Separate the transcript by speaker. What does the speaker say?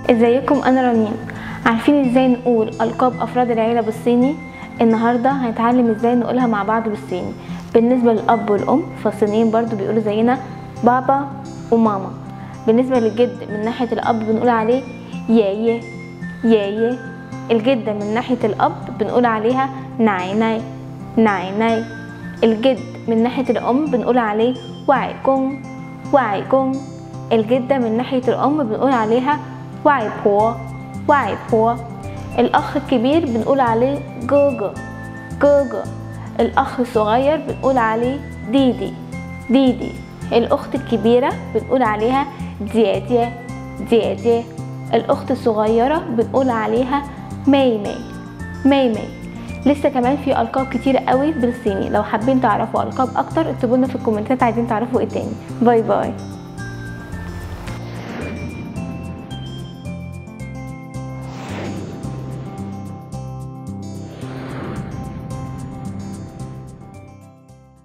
Speaker 1: ازيكم انا رنين عارفين ازاي نقول القاب افراد العيله بالصيني الناحيه هنتعلم ازاي نقولها مع بعض بالصيني بالنسبه للاب والام فالصينيين برضو بيقولوا زينا بابا وماما بالنسبه للجد من ناحيه الاب بنقول عليه يايه يايه الجده من ناحيه الاب بنقول عليها ناي ناي ناي ناي الجد من ناحيه الام بنقول عليه واي كونغ واي كونغ الجده من ناحيه الام بنقول عليها واي بو واي بو الأخ الكبير بنقول عليه جوجو جوجو الأخ الصغير بنقول عليه ديدي ديدي الأخت الكبيرة بنقول عليها جيجي جيجي الأخت الصغيرة بنقول عليها مي مي مي مي لسه كمان في ألقاب كتير قوي بالصيني لو حابين تعرفوا ألقاب أكتر اكتبوا لنا في الكومنتات عايزين تعرفوا ايه تاني باي باي